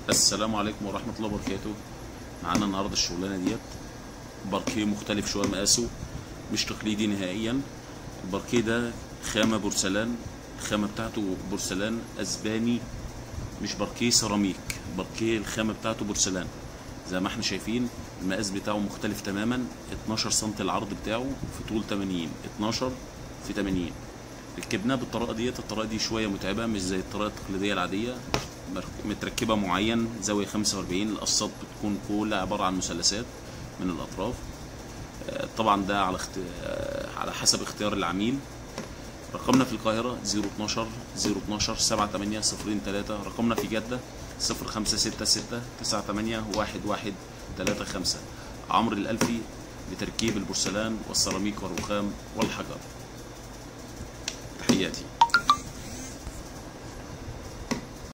السلام عليكم ورحمة الله وبركاته معانا النهاردة الشغلانة ديت باركيه مختلف شوية مقاسه مش تقليدي نهائيا الباركيه ده خامة بورسلان الخامة بتاعته بورسلان اسباني مش باركيه سيراميك باركيه الخامة بتاعته بورسلان زي ما احنا شايفين المقاس بتاعه مختلف تماما 12 سم العرض بتاعه في طول 80 12 في 80 ركبناه بالطريقه ديت الطريقه دي شويه متعبه مش زي الطريقه التقليديه العاديه مرك- متركبه معين زاويه 45 القصات بتكون كلها عباره عن مثلثات من الاطراف آه، طبعا ده على اخت... آه، على حسب اختيار العميل رقمنا في القاهرة 012 012 78 03 رقمنا في جدة 0566 98 1135 عمرو الألفي لتركيب البورسلان والسيراميك والرخام والحجر تحياتي